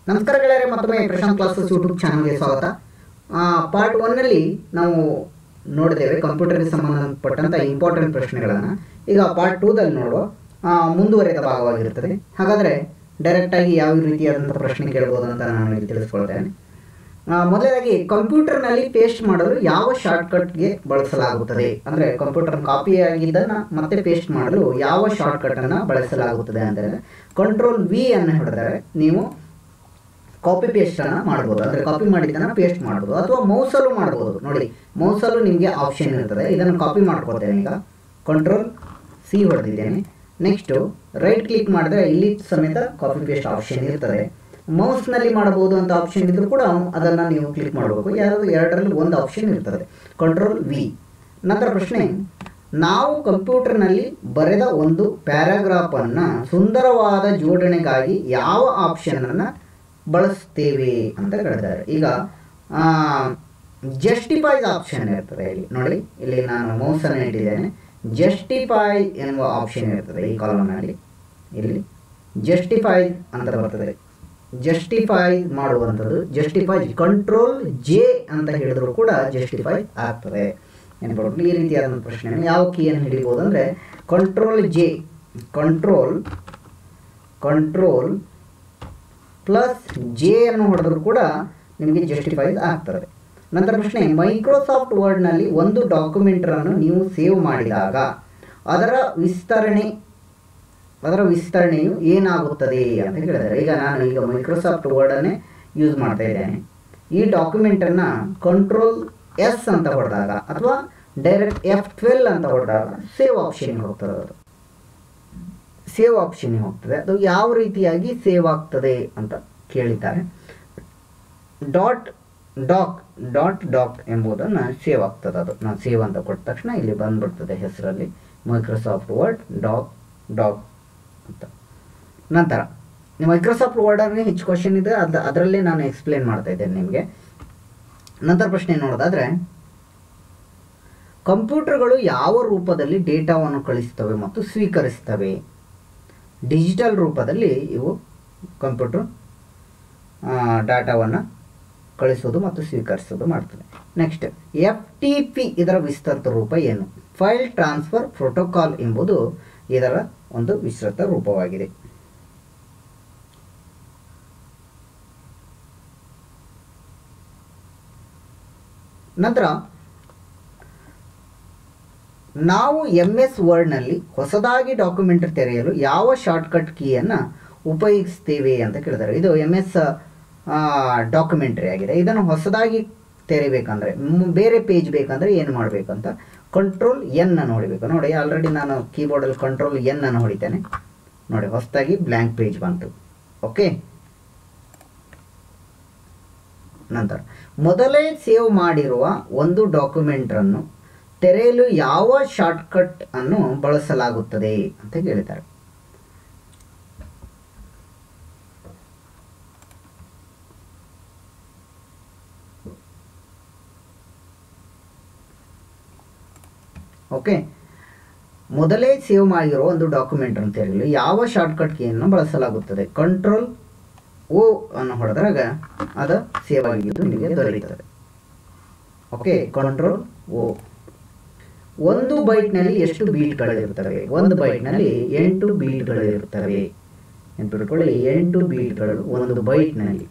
ನಮಸ್ಕಾರ ಗೆಳೆಯರೆ ಮತ್ತೊಮ್ಮೆ ಪ್ರಶಾಂತ್ ಕ್ಲಾಸಸ್ ಯೂಟ್ಯೂಬ್ ಚಾನಲ್ಗೆ ಸ್ವಾಗತ ಪಾರ್ಟ್ ಒನ್ನಲ್ಲಿ ನಾವು ನೋಡಿದ್ದೇವೆ ಕಂಪ್ಯೂಟರ್ಗೆ ಸಂಬಂಧಪಟ್ಟಂಥ ಇಂಪಾರ್ಟೆಂಟ್ ಪ್ರಶ್ನೆಗಳನ್ನು ಈಗ ಪಾರ್ಟ್ ಟೂದಲ್ಲಿ ನೋಡುವ ಆ, ಮುಂದುವರೆದ ಭಾಗವಾಗಿರುತ್ತದೆ ಹಾಗಾದರೆ ಡೈರೆಕ್ಟಾಗಿ ಯಾವ ರೀತಿಯಾದಂಥ ಪ್ರಶ್ನೆ ಕೇಳ್ಬೋದು ಅಂತ ನಾನು ಇಲ್ಲಿ ತಿಳಿಸ್ಕೊಳ್ತೇನೆ ಆ, ಮೊದಲನೇದಾಗಿ ಕಂಪ್ಯೂಟರ್ನಲ್ಲಿ ಪೇಸ್ಟ್ ಮಾಡಲು ಯಾವ ಶಾರ್ಟ್ಕಟ್ಗೆ ಬಳಸಲಾಗುತ್ತದೆ ಅಂದರೆ ಕಂಪ್ಯೂಟರ್ ಕಾಪಿ ಆಗಿದ್ದನ್ನು ಮತ್ತೆ ಪೇಸ್ಟ್ ಮಾಡಲು ಯಾವ ಶಾರ್ಟ್ಕಟನ್ನು ಬಳಸಲಾಗುತ್ತದೆ ಅಂದರೆ ಕಂಟ್ರೋಲ್ ವಿ ಅನ್ನು ಹಿಡಿದರೆ ನೀವು ಕಾಪಿ ಪೇಸ್ಟನ್ನು ಮಾಡ್ಬೋದು ಅಂದರೆ ಕಾಪಿ ಮಾಡಿದ್ದನ್ನು ಪೇಸ್ಟ್ ಮಾಡ್ಬೋದು ಅಥವಾ ಮೌಸಲ್ಲೂ ಮಾಡ್ಬೋದು ನೋಡಿ ಮೌಸಲ್ಲೂ ನಿಮಗೆ ಆಪ್ಷನ್ ಇರ್ತದೆ ಇದನ್ನು ಕಾಪಿ ಮಾಡ್ಕೊಳ್ತೇನೆ ಈಗ ಕಂಟ್ರೋಲ್ ಸಿ ಹೊಡೆದಿದ್ದೇನೆ ನೆಕ್ಸ್ಟು ರೈಟ್ ಕ್ಲಿಕ್ ಮಾಡಿದ್ರೆ ಇಲ್ಲಿ ಸಮೇತ ಕಾಪಿ ಪೇಸ್ಟ್ ಆಪ್ಷನ್ ಇರ್ತದೆ ಮೌಸ್ನಲ್ಲಿ ಮಾಡಬಹುದು ಅಂತ ಆಪ್ಷನ್ ಇದ್ರೂ ಕೂಡ ಅದನ್ನು ನೀವು ಕ್ಲಿಕ್ ಮಾಡಬೇಕು ಯಾರಾದರೂ ಎರಡರಲ್ಲಿ ಒಂದು ಆಪ್ಷನ್ ಇರ್ತದೆ ಕಂಟ್ರೋಲ್ ವಿ ನಂತರ ಪ್ರಶ್ನೆ ನಾವು ಕಂಪ್ಯೂಟರ್ನಲ್ಲಿ ಬರೆದ ಒಂದು ಪ್ಯಾರಾಗ್ರಾಫನ್ನು ಸುಂದರವಾದ ಜೋಡಣೆಗಾಗಿ ಯಾವ ಆಪ್ಷನನ್ನು ಬಳಸ್ತೇವೆ ಅಂತ ಹೇಳಿದ್ದಾರೆ ಈಗ ಜಸ್ಟಿಫೈಸ್ ಆಪ್ಷನ್ ಇರ್ತದೆ ಇಲ್ಲಿ ನೋಡಿ ಇಲ್ಲಿ ನಾನು ಮೌಸನ್ನು ಇಟ್ಟಿದ್ದೇನೆ ಜಸ್ಟಿಫೈ ಎನ್ನುವ ಆಪ್ಷನ್ ಇರ್ತದೆ ಈ ಕಾಲಮ್ನಲ್ಲಿ ಇಲ್ಲಿ ಜಸ್ಟಿಫೈ ಅಂತ ಬರ್ತದೆ ಜಸ್ಟಿಫೈ ಮಾಡುವಂಥದ್ದು ಜಸ್ಟಿಫೈ ಕಂಟ್ರೋಲ್ ಜೆ ಅಂತ ಹೇಳಿದ್ರು ಕೂಡ ಜಸ್ಟಿಫೈ ಆಗ್ತದೆ ನೆನಪಿಟ್ಕೊಂಡು ಈ ರೀತಿಯಾದ ಪ್ರಶ್ನೆ ಯಾವ ಕೀಯನ್ನು ಹಿಡಿಬೋದು ಅಂದರೆ control J control control plus J ಅನ್ನು ಹೊಡೆದ್ರು ಕೂಡ ನಿಮಗೆ ಜಸ್ಟಿಫೈ ಆಗ್ತದೆ ನಂತರ ಪ್ರಶ್ನೆ ಮೈಕ್ರೋಸಾಫ್ಟ್ ವರ್ಡ್ನಲ್ಲಿ ಒಂದು ಡಾಕ್ಯುಮೆಂಟರನ್ನು ನೀವು ಸೇವ್ ಮಾಡಿದಾಗ ಅದರ ವಿಸ್ತರಣೆ ಅದರ ವಿಸ್ತರಣೆಯು ಏನಾಗುತ್ತದೆ ಅಂತ ಹೇಳಿದ್ದಾರೆ ಈಗ ನಾನು ಈಗ ಮೈಕ್ರೋಸಾಫ್ಟ್ ವರ್ಡನ್ನೇ ಯೂಸ್ ಮಾಡ್ತಾ ಇದ್ದೇನೆ ಈ ಡಾಕ್ಯುಮೆಂಟನ್ನು ಕಂಟ್ರೋಲ್ ಎಸ್ ಅಂತ ಹೊಡೆದಾಗ ಅಥವಾ ಡೈರೆಕ್ಟ್ ಎಫ್ ಟ್ವೆಲ್ ಅಂತ ಹೊಡೆದಾಗ ಸೇವ್ ಆಪ್ಷನ್ಗೆ ಹೋಗ್ತದೆ ಅದು ಸೇವ್ ಆಪ್ಷನ್ಗೆ ಹೋಗ್ತದೆ ಅದು ಯಾವ ರೀತಿಯಾಗಿ ಸೇವ್ ಆಗ್ತದೆ ಅಂತ ಕೇಳಿದ್ದಾರೆ ಡಾಟ್ ಡಾಕ್ ಡಾಟ್ ಡಾಕ್ ಎಂಬುದನ್ನು ಸೇವ್ ಆಗ್ತದೆ ಅದು ನಾನು ಸೇವ್ ಅಂತ ಕೊಟ್ಟ ತಕ್ಷಣ ಇಲ್ಲಿ ಬಂದ್ಬಿಡ್ತದೆ ಹೆಸರಲ್ಲಿ ಮೈಕ್ರೋಸಾಫ್ಟ್ ವರ್ಡ್ ಡಾಕ್ ಡಾಕ್ ಅಂತ ನಂತರ ಮೈಕ್ರೋಸಾಫ್ಟ್ ವರ್ಡಲ್ಲಿ ಹೆಚ್ಚು ಕ್ವಶನ್ ಇದೆ ಅದು ಅದರಲ್ಲೇ ನಾನು ಎಕ್ಸ್ಪ್ಲೇನ್ ಮಾಡ್ತಾ ಇದ್ದೇನೆ ನಿಮಗೆ ನಂತರ ಪ್ರಶ್ನೆ ನೋಡೋದಾದರೆ ಕಂಪ್ಯೂಟರ್ಗಳು ಯಾವ ರೂಪದಲ್ಲಿ ಡೇಟಾವನ್ನು ಕಳಿಸ್ತವೆ ಮತ್ತು ಸ್ವೀಕರಿಸ್ತವೆ ಡಿಜಿಟಲ್ ರೂಪದಲ್ಲಿ ಇವು ಕಂಪ್ಯೂಟರ್ ಡಾಟಾವನ್ನು ಕಳಿಸೋದು ಮತ್ತು ಸ್ವೀಕರಿಸೋದು ಮಾಡ್ತದೆ ನೆಕ್ಸ್ಟ್ ಎಫ್ ಟಿ ಪಿ ಇದರ ವಿಸ್ತೃತ ರೂಪ ಏನು ಫೈಲ್ ಟ್ರಾನ್ಸ್ಫರ್ ಪ್ರೋಟೋಕಾಲ್ ಎಂಬುದು ಇದರ ಒಂದು ವಿಸ್ತೃತ ರೂಪವಾಗಿದೆ ನಂತರ ನಾವು ಎಮ್ ಎಸ್ ವರ್ಡ್ನಲ್ಲಿ ಹೊಸದಾಗಿ ಡಾಕ್ಯುಮೆಂಟ್ ತೆರೆಯಲು ಯಾವ ಶಾರ್ಟ್ಕಟ್ ಕೀಯನ್ನು ಉಪಯೋಗಿಸ್ತೇವೆ ಅಂತ ಕೇಳಿದ್ದಾರೆ ಇದು ಎಮ್ ಎಸ್ ಡಾಕ್ಯುಮೆಂಟ್ರಿ ಆಗಿದೆ ಇದನ್ನು ಹೊಸದಾಗಿ ತೆರಿಬೇಕಂದ್ರೆ ಮ್- ಬೇರೆ ಪೇಜ್ ಬೇಕಂದ್ರೆ ಏನು ಮಾಡಬೇಕಂತ ಕಂಟ್ರೋಲ್ ಎನ್ ಅನ್ನು ಹೊಡಿಬೇಕು ನೋಡಿ ಆಲ್ರೆಡಿ ನಾನು ಕೀಬೋರ್ಡಲ್ಲಿ ಕಂಟ್ರೋಲ್ ಎನ್ ಅನ್ನು ಹೊಡಿತೇನೆ ನೋಡಿ ಹೊಸದಾಗಿ ಬ್ಲ್ಯಾಂಕ್ ಪೇಜ್ ಬಂತು ಓಕೆ ನಂತರ ಮೊದಲೇ ಸೇವ್ ಮಾಡಿರುವ ಒಂದು ಡಾಕ್ಯುಮೆಂಟನ್ನು ತೆರೆಯಲು ಯಾವ ಶಾರ್ಟ್ಕಟ್ ಅನ್ನು ಬಳಸಲಾಗುತ್ತದೆ ಅಂತ ಕೇಳಿದ್ದಾರೆ ಓಕೆ ಮೊದಲೇ ಸೇವ್ ಮಾಡಿರೋ ಒಂದು ಡಾಕ್ಯುಮೆಂಟ್ ಅಂತ ಹೇಳಿ ಯಾವ ಶಾರ್ಟ್ಕಟ್ ಕೀಯನ್ನು ಬಳಸಲಾಗುತ್ತದೆ ಕಂಟ್ರೋಲ್ ಓ ಅನ್ನು ಹೊಡೆದಾಗ ಅದು ಸೇವ್ ಆಗಿದ್ದು ನಿಮಗೆ ದೊರೆಯುತ್ತದೆ ಓಕೆ ಕಂಟ್ರೋಲ್ ಓ ಒಂದು ಬೈಟ್ನಲ್ಲಿ ಎಷ್ಟು ಬೀಟ್ಗಳಿರುತ್ತವೆ ಒಂದು ಬೈಟ್ನಲ್ಲಿ ಎಂಟು ಬೀಟ್ಗಳಿರುತ್ತವೆ ನೆನಪಿಟ್ಕೊಳ್ಳಿ ಎಂಟು ಬೀಟ್ಗಳು ಒಂದು ಬೈಟ್ನಲ್ಲಿ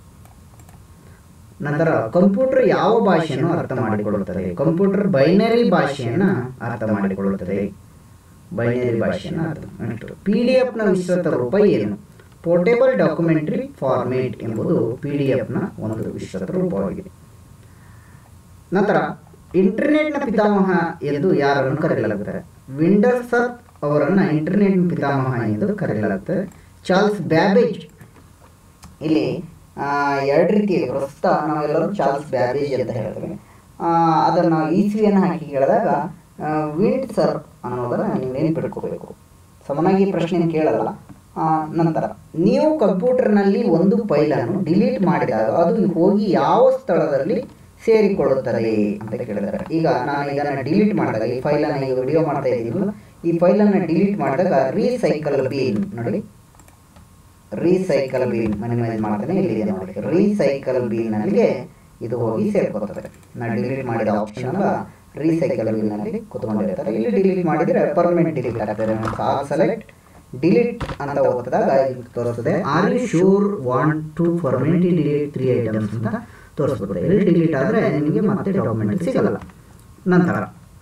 ನಂತರ ಕಂಪ್ಯೂಟರ್ ಯಾವ ಭಾಷೆಯನ್ನು ಅರ್ಥ ಮಾಡಿಕೊಳ್ಳುತ್ತದೆ ಕಂಪ್ಯೂಟರ್ ಬೈನರಿ ಭಾಷೆಯನ್ನು ಅರ್ಥ ಮಾಡಿಕೊಳ್ಳುತ್ತದೆ ಬೈನರಿ ಭಾಷೆಯನ್ನು ಅರ್ಥ ಪಿ ಡಿ ಎಫ್ನ ವಿಸ್ತೃತ ರೂಪ ಏನು ಪೋರ್ಟೇಬಲ್ ಡಾಕ್ಯುಮೆಂಟರಿ ಫಾರ್ಮೇಟ್ ಎಂಬುದು ಪಿ ಡಿ ಎಫ್ನ ಒಂದು ವಿಸ್ತೃತ ರೂಪವಾಗಿದೆ ನಂತರ ಇಂಟರ್ನೆಟ್ನ ಪಿತಾಮಹ ಎಂದು ಯಾರನ್ನು ಕರೆಯಲಾಗುತ್ತದೆ ವಿಂಡರ್ಸರ್ ಅವರನ್ನು ಇಂಟರ್ನೆಟ್ ಪಿತಾಮಹ ಎಂದು ಕರೆಯಲಾಗುತ್ತದೆ ಚಾರ್ಲ್ಸ್ ಬ್ಯಾಬೇಜ್ ಇಲ್ಲಿ ಆ, ಎರಡು ರೀತಿ ಇದೆ ಪ್ರಸ್ತುತ ನಾವೆಲ್ಲರೂ ಚಾರ್ಲ್ಸ್ ಬ್ಯಾಬೇಜ್ ಅಂತ ಹೇಳ್ತೇವೆ ಆ, ಅದನ್ನು ಇಸ್ವಿಯನ್ನು ಹಾಕಿ ಕೇಳಿದಾಗ ವಿಂಡ್ ಸರ್ ಅನ್ನೋದನ್ನು ನೀವು ನೆನಪಿಟ್ಕೋಬೇಕು ಸಮನಾಗಿ ಪ್ರಶ್ನೆ ಕೇಳಲ್ಲ ಆ, ನಂತರ ನೀವು ಕಂಪ್ಯೂಟರ್ನಲ್ಲಿ ಒಂದು ಫೈಲನ್ನು ಡಿಲೀಟ್ ಮಾಡಿದಾಗ ಅದು ಹೋಗಿ ಯಾವ ಸ್ಥಳದಲ್ಲಿ ಸೇರಿಕೊಳ್ಳುತ್ತದೆ ಅಂತ ಕೇಳಿದ್ದಾರೆ ಈಗ ನಾನು ಇದನ್ನು ಡಿಲೀಟ್ ಮಾಡಿದಾಗ ಈ ಫೈಲನ್ನು ಈಗ ವಿಡಿಯೋ ಮಾಡ್ತಾ ಇದ್ದೀನಲ್ಲ ಈ ಫೈಲನ್ನು ಡಿಲೀಟ್ ಮಾಡಿದಾಗ ರೀಸೈಕಲ್ ಬೀನ್ ನೋಡಿ ರೀಸೈಕಲ್ ಬಿನ್ ಮಿನಿಮೈಸ್ ಮಾಡ್ತಾನೆ ಇಲ್ಲಿದೆ ನೋಡಿ ರೀಸೈಕಲ್ ಬಿನ್ನಲ್ಲಿ ಇದು ಹೋಗಿ ಸೇರ್ಕೋತದೆ ನಾ ಡಿಲೀಟ್ ಮಾಡಿದ ಆಪ್ಷನ್ ಅಲ್ಲ ರೀಸೈಕಲ್ ಬಿನ್ನಲ್ಲಿ ಕುತ್ಕೊಂಡಿರ್ತಾರೆ ಇಲ್ಲಿ ಡಿಲೀಟ್ ಮಾಡಿದರೆ ಪರ್ಮನೆಂಟ್ ಡಿಲೀಟ್ ಆಗ್ತದೆ ಸೆಲೆಕ್ಟ್ ಡಿಲೀಟ್ ಅಂತ ಹೋದಾಗ ಇಲ್ಲಿ ತೋರಿಸ್ತದೆ are you sure want to permanently delete three items ಅಂತ ತೋರಿಸ್ಬಿಡುತ್ತೆ ಇಲ್ಲಿ ಡಿಲೀಟ್ ಆದರೆ ನಿಮಗೆ ಮತ್ತೆ ಡಾಕ್ಯುಮೆಂಟ್ ಸಿಗಲ್ಲ ನಂತರ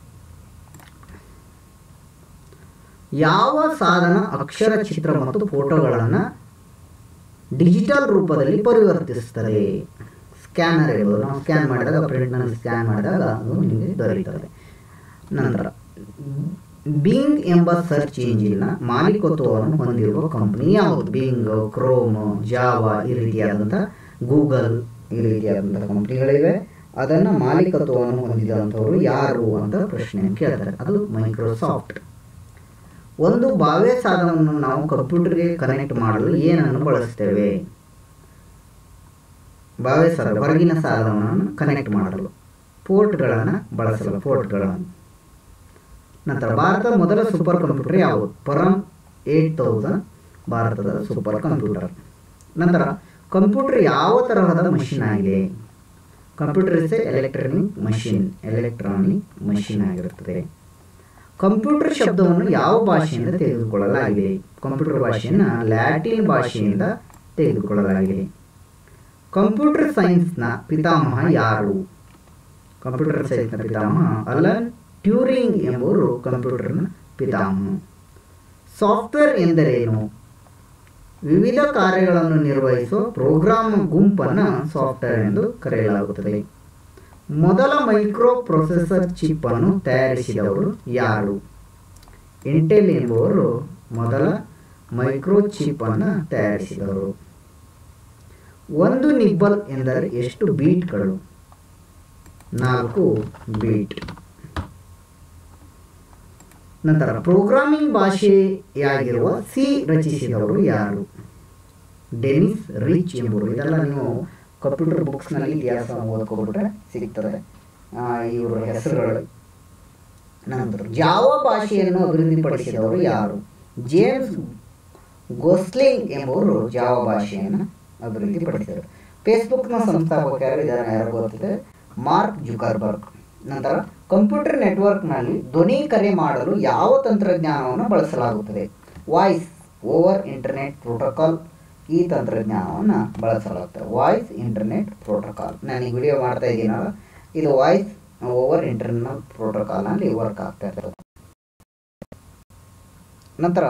ಯಾವ ಸಾಧನ ಅಕ್ಷರ ಚಿತ್ರ ಮತ್ತು ಫೋಟೋಗಳನ್ನು ಡಿಜಿಟಲ್ ರೂಪದಲ್ಲಿ ಪರಿವರ್ತಿಸುತ್ತದೆ ಸ್ಕ್ಯಾನರ್ ಇರ್ಬೋದು ನಾವು ಸ್ಕ್ಯಾನ್ ಮಾಡಿದಾಗ ಪ್ರಿಂಟ್ನಲ್ಲಿ ಸ್ಕ್ಯಾನ್ ಮಾಡಿದಾಗ ಅದು ನಿಮಗೆ ದೊರೆಯುತ್ತದೆ ನಂತರ ಬಿಂಗ್ ಎಂಬ ಸರ್ಚ್ ಇಂಜಿನ್ನ ಮಾಲೀಕತ್ವವನ್ನು ಹೊಂದಿರುವ ಕಂಪನಿ ಯಾವುದು ಬಿಂಗ್ ಕ್ರೋಮ್ ಜಾವಾ ಈ ರೀತಿಯಾದಂಥ ಗೂಗಲ್ ಈ ರೀತಿಯಾದಂಥ ಕಂಪ್ನಿಗಳಿವೆ ಅದನ್ನು ಮಾಲೀಕತ್ವವನ್ನು ಹೊಂದಿದಂಥವರು ಯಾರು ಅಂತ ಪ್ರಶ್ನೆ ಕೇಳ್ತಾರೆ ಅದು ಮೈಕ್ರೋಸಾಫ್ಟ್ ಒಂದು ಬಾಹ್ಯ ಸಾಧನವನ್ನು ನಾವು ಕಂಪ್ಯೂಟರ್ಗೆ ಕನೆಕ್ಟ್ ಮಾಡಲು ಏನನ್ನು ಬಳಸ್ತೇವೆ ಬಾಹ್ಯ ಸಾಧನ ಹೊರಗಿನ ಸಾಧನವನ್ನು ಕನೆಕ್ಟ್ ಮಾಡಲು ಪೋರ್ಟ್ಗಳನ್ನು ಬಳಸಲು ಪೋರ್ಟ್ಗಳನ್ನು ನಂತರ ಭಾರತದ ಮೊದಲ ಸೂಪರ್ ಕಂಪ್ಯೂಟರ್ ಯಾವುದು ಪರಂ ಏಟ್ ತೌಸಂಡ್ ಭಾರತದ ಸೂಪರ್ ಕಂಪ್ಯೂಟರ್ ನಂತರ ಕಂಪ್ಯೂಟರ್ ಯಾವ ತರಹದ ಮಷಿನ್ ಆಗಿದೆ computer is electronic machine electronic machine ಆಗಿರುತ್ತದೆ ಕಂಪ್ಯೂಟರ್ ಶಬ್ದವನ್ನು ಯಾವ ಭಾಷೆಯಿಂದ ತೆಗೆದುಕೊಳ್ಳಲಾಗಿದೆ ಕಂಪ್ಯೂಟರ್ ಭಾಷೆಯನ್ನು ಲ್ಯಾಟಿನ್ ಭಾಷೆಯಿಂದ ತೆಗೆದುಕೊಳ್ಳಲಾಗಿದೆ ಕಂಪ್ಯೂಟರ್ ಸೈನ್ಸ್ನ ಪಿತಾಮಹ ಯಾರು ಕಂಪ್ಯೂಟರ್ ಸೈನ್ಸ್ನ ಪಿತಾಮಹ ಅಲನ್ ಟ್ಯೂರಿಂಗ್ ಎಂಬುವರು ಕಂಪ್ಯೂಟರ್ನ ಪಿತಾಮಹ ಸಾಫ್ಟ್ವೇರ್ ಎಂದರೇನು ವಿವಿಧ ಕಾರ್ಯಗಳನ್ನು ನಿರ್ವಹಿಸುವ ಪ್ರೋಗ್ರಾಮ್ ಗುಂಪನ್ನು ಸಾಫ್ಟ್ವೇರ್ ಎಂದು ಕರೆಯಲಾಗುತ್ತದೆ ಮೊದಲ ಮೈಕ್ರೋ ಪ್ರೊಸೆಸರ್ ಚಿಪ್ ಅನ್ನು ತಯಾರಿಸಿದವರು ಯಾರು ಇಂಟೆಲ್ ಎಂಬುವರು ಮೊದಲ ಮೈಕ್ರೋ ಚಿಪ್ ಅನ್ನು ತಯಾರಿಸಿದವರು ಒಂದು ನಿಬ್ಬಲ್ ಎಂದರೆ ಎಷ್ಟು ಬೀಟ್ಗಳು ನಾಲ್ಕು ಬೀಟ್ ನಂತರ ಪ್ರೋಗ್ರಾಮಿಂಗ್ ಭಾಷೆಯಾಗಿರುವ ಸಿ ರಚಿಸಿದವರು ಯಾರು ಡೆನಿಸ್ ರಿಚ್ ಎಂಬುವರು ಇದೆಲ್ಲ ನೀವು ಕಂಪ್ಯೂಟರ್ ಬುಕ್ಸ್ನಲ್ಲಿ ಇತಿಹಾಸ ಓದ್ಕೊಬಿಟ್ರೆ ಸಿಗ್ತದೆ ಇವರ ಹೆಸರುಗಳು ನಂತರ ಜಾವ ಭಾಷೆಯನ್ನು ಅಭಿವೃದ್ಧಿಪಡಿಸಿದವರು ಯಾರು ಜೇಮ್ಸ್ ಗೋಸ್ಲಿಂಗ್ ಎಂಬುವರು ಜಾವ ಭಾಷೆಯನ್ನು ಅಭಿವೃದ್ಧಿಪಡಿಸಿದರು ಫೇಸ್ಬುಕ್ನ ಸಂಸ್ಥಾಪಕ ಯಾರು ಇದನ್ನು ಯಾರು ಗೊತ್ತಿದೆ ಮಾರ್ಕ್ ಜುಕರ್ಬರ್ಗ್ ನಂತರ ಕಂಪ್ಯೂಟರ್ ನೆಟ್ವರ್ಕ್ನಲ್ಲಿ ಧ್ವನಿ ಕರೆ ಮಾಡಲು ಯಾವ ತಂತ್ರಜ್ಞಾನವನ್ನು ಬಳಸಲಾಗುತ್ತದೆ ವಾಯ್ಸ್ ಓವರ್ ಇಂಟರ್ನೆಟ್ ಪ್ರೋಟೋಕಾಲ್ ಈ ತಂತ್ರಜ್ಞಾನವನ್ನು ಬಳಸಲಾಗ್ತದೆ ವಾಯ್ಸ್ ಇಂಟರ್ನೆಟ್ ಪ್ರೋಟೋಕಾಲ್ ನಾನು ಈ ವಿಡಿಯೋ ಮಾಡ್ತಾ ಇದ್ದೀನಲ್ಲ ಇದು ವಾಯ್ಸ್ ಓವರ್ ಇಂಟರ್ನಲ್ ಪ್ರೋಟೋಕಾಲ್ನಲ್ಲಿ ವರ್ಕ್ ಆಗ್ತಾ ಇರ್ತದೆ ನಂತರ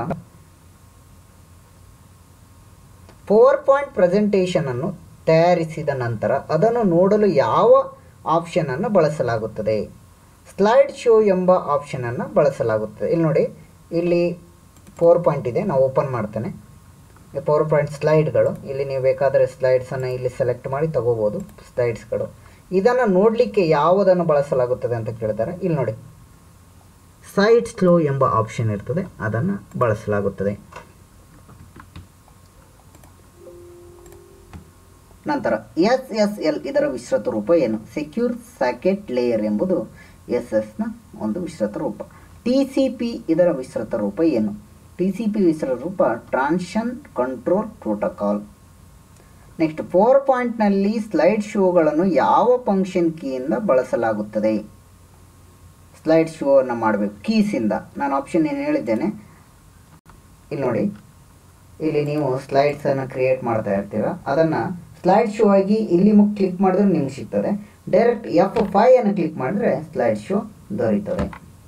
ಪವರ್ ಪಾಯಿಂಟ್ ಪ್ರೆಸೆಂಟೇಷನ್ ಅನ್ನು ತಯಾರಿಸಿದ ನಂತರ ಅದನ್ನು ನೋಡಲು ಯಾವ ಆಪ್ಷನನ್ನು ಬಳಸಲಾಗುತ್ತದೆ ಸ್ಲೈಡ್ ಶೋ ಎಂಬ ಆಪ್ಷನನ್ನು ಬಳಸಲಾಗುತ್ತದೆ ಇಲ್ಲಿ ನೋಡಿ ಇಲ್ಲಿ ಪವರ್ ಪಾಯಿಂಟ್ ಇದೆ ನಾವು ಓಪನ್ ಮಾಡ್ತೇನೆ ಪವರ್ ಪಾಯಿಂಟ್ ಸ್ಲೈಡ್ಗಳು ಇಲ್ಲಿ ನೀವು ಬೇಕಾದರೆ ಸ್ಲೈಡ್ಸನ್ನು ಇಲ್ಲಿ ಸೆಲೆಕ್ಟ್ ಮಾಡಿ ತಗೋಬೋದು ಸ್ಲೈಡ್ಸ್ಗಳು ಇದನ್ನು ನೋಡಲಿಕ್ಕೆ ಯಾವುದನ್ನು ಬಳಸಲಾಗುತ್ತದೆ ಅಂತ ಕೇಳಿದ್ದಾರೆ ಇಲ್ಲಿ ನೋಡಿ ಸೈಡ್ ಸ್ಲೋ ಎಂಬ ಆಪ್ಷನ್ ಇರ್ತದೆ ಅದನ್ನು ಬಳಸಲಾಗುತ್ತದೆ ನಂತರ ಎಸ್ ಎಸ್ ಎಲ್ ಇದರ ವಿಸ್ತೃತ ರೂಪ ಏನು ಸೆಕ್ಯೂರ್ ಸ್ಯಾಕೆಟ್ ಲೇಯರ್ ಎಂಬುದು ಎಸ್ ಎಸ್ನ ಒಂದು ವಿಸ್ತೃತ ರೂಪ ಟಿ ಸಿ ಪಿ ಇದರ ವಿಸ್ತೃತ ರೂಪ ಏನು ಟಿ ಸಿ ಪಿ ವಿಸ್ತೃತ ರೂಪ transmission control protocol next power ಪಾಯಿಂಟ್ನಲ್ಲಿ ಸ್ಲೈಡ್ ಶೋಗಳನ್ನು ಯಾವ ಫಂಕ್ಷನ್ ಕೀಯಿಂದ ಬಳಸಲಾಗುತ್ತದೆ ಸ್ಲೈಡ್ ಶೋವನ್ನು ಮಾಡಬೇಕು ಕೀಸಿಂದ ನಾನು ಆಪ್ಷನ್ ಏನು ಹೇಳಿದ್ದೇನೆ ಇಲ್ಲಿ ನೋಡಿ ಇಲ್ಲಿ ನೀವು ಸ್ಲೈಡ್ಸನ್ನು ಕ್ರಿಯೇಟ್ ಮಾಡ್ತಾ ಇರ್ತೀರ ಅದನ್ನು ಸ್ಲೈಡ್ ಶೋ ಆಗಿ ಇಲ್ಲಿ ಮುಖ ಕ್ಲಿಕ್ ಮಾಡಿದ್ರೆ ನಿಮ್ಗೆ ಸಿಗ್ತದೆ ಡೈರೆಕ್ಟ್ ಎಫ್ ಫೈ ಅನ್ನು ಕ್ಲಿಕ್ ಮಾಡಿದ್ರೆ ಸ್ಲೈಡ್ ಶೋ ದೊರೀತದೆ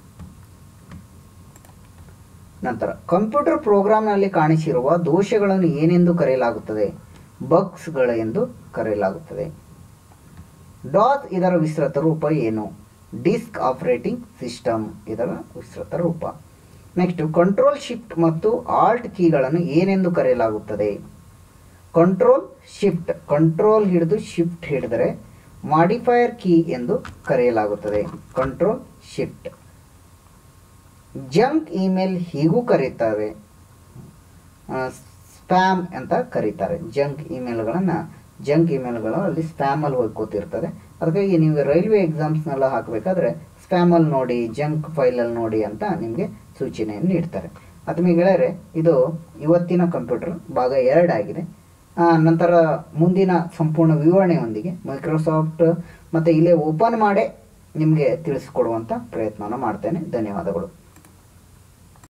ನಂತರ ಕಂಪ್ಯೂಟರ್ ಪ್ರೋಗ್ರಾಮ್ನಲ್ಲಿ ಕಾಣಿಸಿರುವ ದೋಷಗಳನ್ನು ಏನೆಂದು ಕರೆಯಲಾಗುತ್ತದೆ ಬಗ್ಸ್ಗಳು ಎಂದು ಕರೆಯಲಾಗುತ್ತದೆ ಡಾಸ್ ಇದರ ವಿಸ್ತೃತ ರೂಪ ಏನು ಡಿಸ್ಕ್ ಆಪರೇಟಿಂಗ್ ಸಿಸ್ಟಮ್ ಇದರ ವಿಸ್ತೃತ ರೂಪ ನೆಕ್ಸ್ಟ್ ಕಂಟ್ರೋಲ್ ಶಿಫ್ಟ್ ಮತ್ತು ಆಲ್ಟ್ ಕೀಗಳನ್ನು ಏನೆಂದು ಕರೆಯಲಾಗುತ್ತದೆ ಕಂಟ್ರೋಲ್ ಶಿಫ್ಟ್ ಕಂಟ್ರೋಲ್ ಹಿಡಿದು ಶಿಫ್ಟ್ ಹಿಡಿದರೆ ಮಾಡಿಫೈಯರ್ ಕೀ ಎಂದು ಕರೆಯಲಾಗುತ್ತದೆ ಕಂಟ್ರೋಲ್ ಶಿಫ್ಟ್ ಜಂಕ್ ಇಮೇಲ್ ಹೀಗೂ ಕರೀತಾರೆ ಸ್ಪ್ಯಾಮ್ ಅಂತ ಕರೀತಾರೆ ಜಂಕ್ ಇಮೇಲ್ಗಳನ್ನು ಜಂಕ್ ಇಮೇಲ್ಗಳು ಅಲ್ಲಿ ಸ್ಪ್ಯಾಮಲ್ಲಿ ಹೋಗಿ ಕೂತಿರ್ತದೆ ಅದಕ್ಕಾಗಿ ನೀವು ರೈಲ್ವೆ ಎಕ್ಸಾಮ್ಸ್ನೆಲ್ಲ ಹಾಕಬೇಕಾದ್ರೆ ಸ್ಪ್ಯಾಮಲ್ಲಿ ನೋಡಿ ಜಂಕ್ ಫೈಲಲ್ಲಿ ನೋಡಿ ಅಂತ ನಿಮಗೆ ಸೂಚನೆಯನ್ನು ನೀಡ್ತಾರೆ ಆತ್ಮೀಯ ಗೆಳೆಯರೆ ಇದು ಇವತ್ತಿನ ಕಂಪ್ಯೂಟರ್ ಭಾಗ ಎರಡಾಗಿದೆ ಆ, ನಂತರ ಮುಂದಿನ ಸಂಪೂರ್ಣ ವಿವರಣೆಯೊಂದಿಗೆ ಮೈಕ್ರೋಸಾಫ್ಟ್ ಮತ್ತು ಇಲ್ಲೇ ಓಪನ್ ಮಾಡೇ ನಿಮಗೆ ತಿಳಿಸ್ಕೊಡುವಂಥ ಪ್ರಯತ್ನವನ್ನು ಮಾಡ್ತೇನೆ ಧನ್ಯವಾದಗಳು